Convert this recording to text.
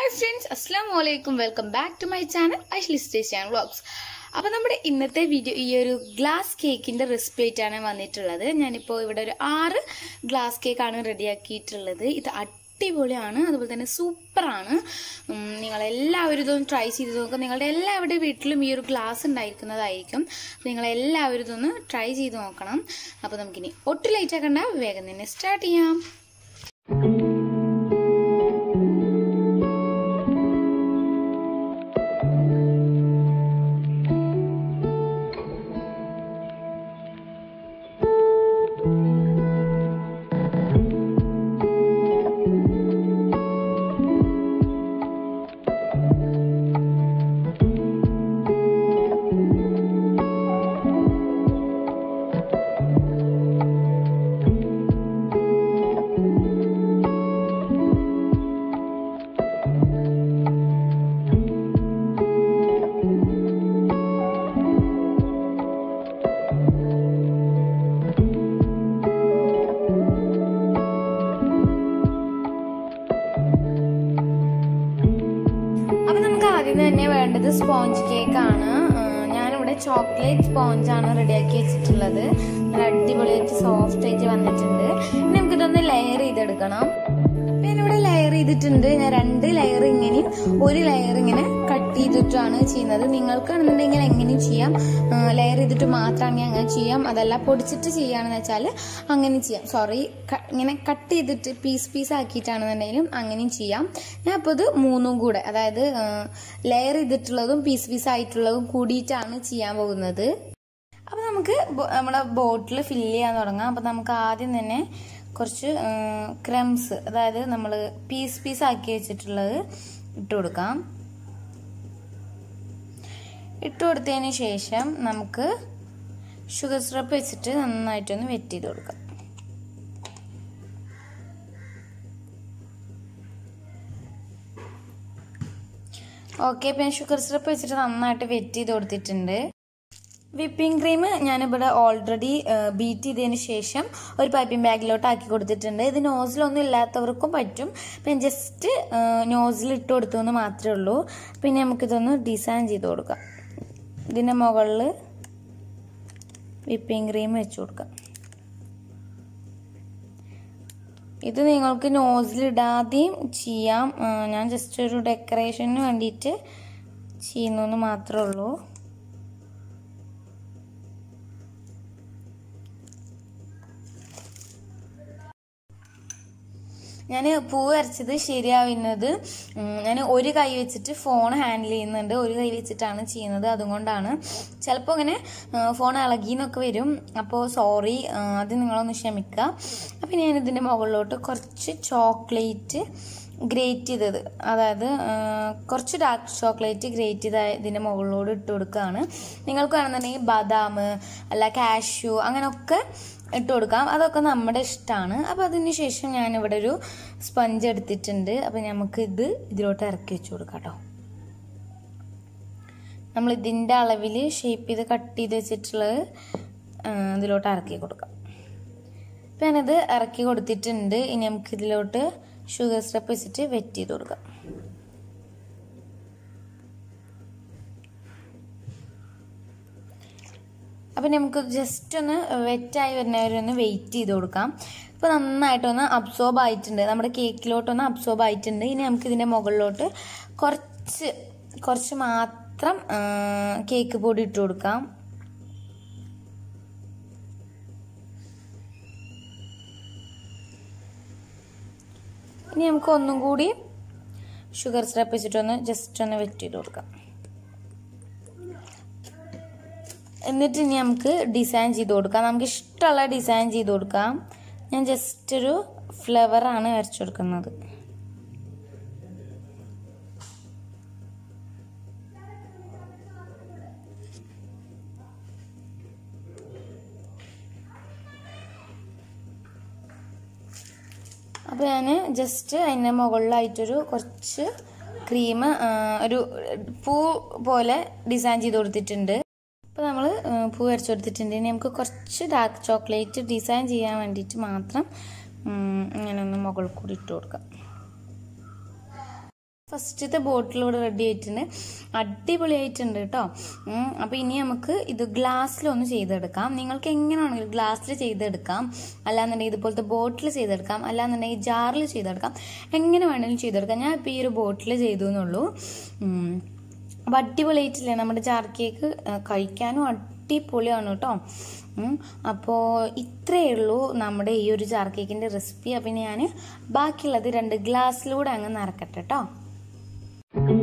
Hi friends അസ്സാം വലൈക്കും welcome back to my channel Aishly station vlogs അപ്പോൾ നമ്മുടെ ഇന്നത്തെ വീഡിയോ ഈ ഒരു ഗ്ലാസ് കേക്കിൻ്റെ റെസിപ്പി ആയിട്ടാണ് വന്നിട്ടുള്ളത് ഞാനിപ്പോൾ ഇവിടെ ഒരു ആറ് ഗ്ലാസ് കേക്കാണ് റെഡിയാക്കിയിട്ടുള്ളത് ഇത് അടിപൊളിയാണ് അതുപോലെ തന്നെ സൂപ്പറാണ് നിങ്ങളെല്ലാവരും ഇതൊന്ന് ട്രൈ ചെയ്ത് നോക്കുക നിങ്ങളുടെ എല്ലാവരുടെ വീട്ടിലും ഈ ഒരു ഗ്ലാസ് ഉണ്ടായിരിക്കുന്നതായിരിക്കും നിങ്ങളെല്ലാവരും ഇതൊന്ന് ട്രൈ ചെയ്ത് നോക്കണം അപ്പോൾ നമുക്കിനി ഒട്ടും ലൈറ്റ് ആക്കണ്ട വേഗം തന്നെ സ്റ്റാർട്ട് ചെയ്യാം അപ്പൊ നമുക്ക് ആദ്യം തന്നെ വേണ്ടത് സ്പോഞ്ച് കേക്ക് ആണ് ഞാനിവിടെ ചോക്ലേറ്റ് സ്പോഞ്ച് ആണ് റെഡിയാക്കി വെച്ചിട്ടുള്ളത് നല്ല അടിപൊളിയായിട്ട് സോഫ്റ്റ് ആയിട്ട് വന്നിട്ടുണ്ട് ഇനി നമുക്കിതൊന്ന് ലെയർ ചെയ്തെടുക്കണം ഞാനിവിടെ ലെയർ ചെയ്തിട്ടുണ്ട് ഞാൻ രണ്ട് ലെയർ ഇങ്ങനെയും ഒരു ലെയർ ഇങ്ങനെ കട്ട് ചെയ്തിട്ടാണ് ചെയ്യുന്നത് നിങ്ങൾക്കാണെന്നുണ്ടെങ്കിൽ എങ്ങനെയും ചെയ്യാം ലെയർ ചെയ്തിട്ട് മാത്രമാണെങ്കിൽ അങ്ങനെ ചെയ്യാം അതല്ല പൊടിച്ചിട്ട് ചെയ്യുകയാണെന്ന് വെച്ചാൽ അങ്ങനെ ചെയ്യാം സോറി ഇങ്ങനെ കട്ട് ചെയ്തിട്ട് പീസ് പീസ് ആക്കിയിട്ടാണെന്നുണ്ടെങ്കിലും അങ്ങനെയും ചെയ്യാം ഞാൻ അപ്പോൾ ഇത് മൂന്നും കൂടെ അതായത് ലെയർ ചെയ്തിട്ടുള്ളതും പീസ് പീസ് ആയിട്ടുള്ളതും കൂടിയിട്ടാണ് ചെയ്യാൻ പോകുന്നത് അപ്പോൾ നമുക്ക് നമ്മുടെ ബോട്ടിൽ ഫില്ല് ചെയ്യാൻ തുടങ്ങാം അപ്പോൾ നമുക്ക് ആദ്യം തന്നെ കുറച്ച് ക്രംസ് അതായത് നമ്മൾ പീസ് പീസ് ആക്കി വെച്ചിട്ടുള്ളത് ഇട്ട് കൊടുക്കാം ഇട്ട് കൊടുത്തതിന് ശേഷം നമുക്ക് ഷുഗർ സിറപ്പ് വെച്ചിട്ട് നന്നായിട്ടൊന്ന് വെറ്റ് ചെയ്ത് കൊടുക്കാം ഓക്കെ ഇപ്പം ഞാൻ ഷുഗർ സിറപ്പ് വെച്ചിട്ട് നന്നായിട്ട് വെറ്റ് ചെയ്ത് കൊടുത്തിട്ടുണ്ട് വിപ്പിംഗ് ക്രീം ഞാനിവിടെ ഓൾറെഡി ബീറ്റ് ചെയ്തതിന് ശേഷം ഒരു പൈപ്പിംഗ് ബാഗിലോട്ട് ആക്കി കൊടുത്തിട്ടുണ്ട് ഇത് നോസിലൊന്നും ഇല്ലാത്തവർക്കും പറ്റും പിന്നെ ജസ്റ്റ് നോസിൽ ഇട്ട് കൊടുത്തു എന്ന് മാത്രമേ ഉള്ളൂ പിന്നെ നമുക്കിതൊന്ന് ഡിസൈൻ ചെയ്ത് കൊടുക്കാം ഇതിൻ്റെ മുകളിൽ വിപ്പിംഗ് ക്രീം വെച്ച് കൊടുക്കാം ഇത് നിങ്ങൾക്ക് നോസിലിടാതെയും ചെയ്യാം ഞാൻ ജസ്റ്റ് ഒരു ഡെക്കറേഷന് വേണ്ടിയിട്ട് ചെയ്യുന്നു എന്ന് മാത്രമേ ഉള്ളൂ ഞാൻ പൂ വരച്ചത് ശരിയാവുന്നത് ഞാൻ ഒരു കൈ വെച്ചിട്ട് ഫോൺ ഹാൻഡിൽ ചെയ്യുന്നുണ്ട് ഒരു കൈ വെച്ചിട്ടാണ് ചെയ്യുന്നത് അതുകൊണ്ടാണ് ചിലപ്പോൾ ഇങ്ങനെ ഫോൺ ഇളകിന്നൊക്കെ വരും അപ്പോൾ സോറി അത് നിങ്ങളൊന്ന് ക്ഷമിക്കുക അപ്പം ഞാൻ ഇതിൻ്റെ മുകളിലോട്ട് കുറച്ച് ചോക്ലേറ്റ് ഗ്രേറ്റ് ചെയ്തത് അതായത് കുറച്ച് ഡാർക്ക് ചോക്ലേറ്റ് ഗ്രേറ്റ് ചെയ്ത ഇതിൻ്റെ മുകളിലോട്ട് ഇട്ട് കൊടുക്കുകയാണ് നിങ്ങൾക്ക് വേണമെന്നുണ്ടെങ്കിൽ ബദാം അല്ല കാഷ്യൂ അങ്ങനെയൊക്കെ ഇട്ട് കൊടുക്കാം അതൊക്കെ നമ്മുടെ ഇഷ്ടമാണ് അപ്പോൾ അതിന് ശേഷം ഞാനിവിടെ ഒരു സ്പഞ്ച് എടുത്തിട്ടുണ്ട് അപ്പോൾ നമുക്ക് ഇത് ഇതിലോട്ട് ഇറക്കി വെച്ച് കൊടുക്കാം കേട്ടോ നമ്മൾ ഇതിൻ്റെ അളവിൽ ഷേപ്പ് ചെയ്ത് കട്ട് ചെയ്ത് വെച്ചിട്ടുള്ളത് ഇതിലോട്ട് ഇറക്കി കൊടുക്കാം അപ്പം ഞാനത് ഇറക്കി കൊടുത്തിട്ടുണ്ട് ഇനി നമുക്ക് ഇതിലോട്ട് ഷുഗർ സ്റ്റെപ്പ് വെച്ചിട്ട് വെറ്റ് ചെയ്ത് കൊടുക്കാം അപ്പം നമുക്ക് ജസ്റ്റ് ഒന്ന് വെറ്റായി വരുന്നവരൊന്ന് വെയിറ്റ് ചെയ്ത് കൊടുക്കാം ഇപ്പോൾ നന്നായിട്ടൊന്ന് അബ്സോർബ് ആയിട്ടുണ്ട് നമ്മുടെ കേക്കിലോട്ടൊന്ന് അബ്സോർബ് ആയിട്ടുണ്ട് ഇനി നമുക്ക് ഇതിൻ്റെ മുകളിലോട്ട് കുറച്ച് കുറച്ച് മാത്രം കേക്ക് പൊടി ഇട്ട് കൊടുക്കാം ഇനി നമുക്ക് ഒന്നും കൂടി ഷുഗർ സിറപ്പ് വെച്ചിട്ടൊന്ന് ജസ്റ്റ് ഒന്ന് വെറ്റ് ചെയ്ത് കൊടുക്കാം എന്നിട്ട് ഇനി നമുക്ക് ഡിസൈൻ ചെയ്ത് കൊടുക്കാം നമുക്ക് ഇഷ്ടമുള്ള ഡിസൈൻ ചെയ്ത് കൊടുക്കാം ഞാൻ ജസ്റ്റ് ഒരു ഫ്ലവറാണ് വരച്ചു കൊടുക്കുന്നത് അപ്പോൾ ഞാൻ ജസ്റ്റ് അതിൻ്റെ മുകളിലായിട്ടൊരു കുറച്ച് ക്രീം ഒരു പൂ പോലെ ഡിസൈൻ ചെയ്ത് കൊടുത്തിട്ടുണ്ട് അപ്പോൾ നമ്മൾ പൂ വരച്ചു കൊടുത്തിട്ടുണ്ട് ഇനി നമുക്ക് കുറച്ച് ഡാർക്ക് ചോക്ലേറ്റ് ഡിസൈൻ ചെയ്യാൻ വേണ്ടിയിട്ട് മാത്രം ഉം, ഇങ്ങനെ ഒന്ന് മുകളിൽ കൂടി ഇട്ട് കൊടുക്കാം ഫസ്റ്റത്തെ ബോട്ടിലൂടെ റെഡി ആയിട്ടുണ്ട് അടിപൊളിയായിട്ടുണ്ട് കേട്ടോ ഉം, അപ്പൊ ഇനി നമുക്ക് ഇത് ഗ്ലാസ്സിലൊന്ന് ചെയ്തെടുക്കാം നിങ്ങൾക്ക് എങ്ങനെയാണെങ്കിലും ഗ്ലാസ്സിൽ ചെയ്തെടുക്കാം അല്ലാന്നുണ്ടെങ്കിൽ ഇതുപോലത്തെ ബോട്ടിൽ ചെയ്തെടുക്കാം അല്ലാന്നുണ്ടെങ്കിൽ ജാറിൽ ചെയ്തെടുക്കാം എങ്ങനെ വേണമെങ്കിലും ചെയ്തെടുക്കാം ഞാൻ ഇപ്പൊ ഈ ഒരു ബോട്ടിൽ ചെയ്തു എന്നുള്ളൂ ഉം. അപ്പൊ അടിപൊളിയായിട്ടില്ലേ നമ്മുടെ ജാർ കേക്ക് ആ, കഴിക്കാനും അടിപൊളിയാണ് കേട്ടോ ഉം. അപ്പോൾ ഇത്രയേ ഉള്ളൂ നമ്മുടെ ഈ ഒരു ജാർ കേക്കിന്റെ റെസിപ്പി അപ്പം ഞാൻ ബാക്കിയുള്ളത് രണ്ട് ഗ്ലാസ്സിലൂടെ അങ്ങ് നിറക്കട്ടെ കേട്ടോ